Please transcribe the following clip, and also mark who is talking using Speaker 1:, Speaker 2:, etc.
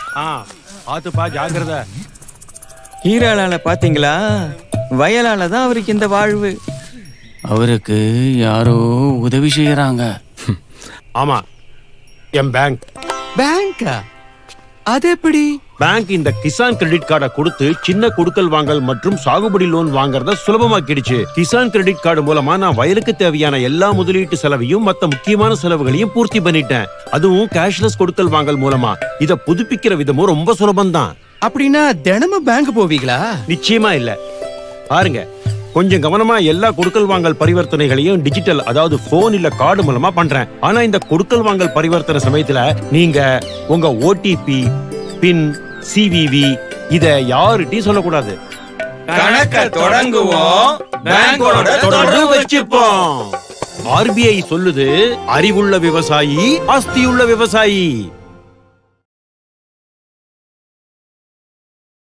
Speaker 1: ஆ பாத்துப்பா ஜாக்கிரதை
Speaker 2: ஹீராலால பாத்தீங்களா வயலால தான் அவருக்கு இந்த வாழ்வு
Speaker 3: அவருக்கு யாரோ உதவி செய்யறாங்க
Speaker 1: ஆமா என் பேங்க்
Speaker 2: பேங்கா அது எப்படி
Speaker 1: பேங்க் இந்த கிசான் கிரெடிட் கார்டை கொடுத்து சின்ன குடுக்கல் வாங்கல் மற்றும் சாகுபடி லோன் வாங்குறத சுலபமாக்கிடுச்சு கிசான் கிரெடிட் கார்டு மூலமா நான் வயலுக்கு தேவையான எல்லா முதலீட்டு செலவையும் மத்த முக்கியமான செலவுகளையும் பூர்த்தி பண்ணிட்டேன் அதுவும் கேஷ்லெஸ் கொடுக்கல் வாங்கல் மூலமா இத புதுப்பிக்கிற விதமும் ரொம்ப சுலபம்தான்
Speaker 2: அப்படின்னா தினமும் பேங்க் போவீங்களா
Speaker 1: நிச்சயமா இல்ல பாருங்க கொஞ்சம் கவனமா எல்லா கொடுக்கல் வாங்கல் பரிவர்த்தனைகளையும் டிஜிட்டல் அதாவது போன் இல்ல கார்டு மூலமா பண்றேன் ஆனா இந்த கொடுக்கல் வாங்கல் பரிவர்த்தனை சமயத்துல நீங்க உங்க ஓடிபி பின் சிவிவி இத யாருட்டையும் சொல்லக்கூடாது
Speaker 2: கணக்க தொடங்குவோம்
Speaker 1: பேங்கோட தொடர்பு வச்சுப்போம் ஆர்பிஐ சொல்லுது அறிவுள்ள விவசாயி ஆஸ்தியுள்ள விவசாயி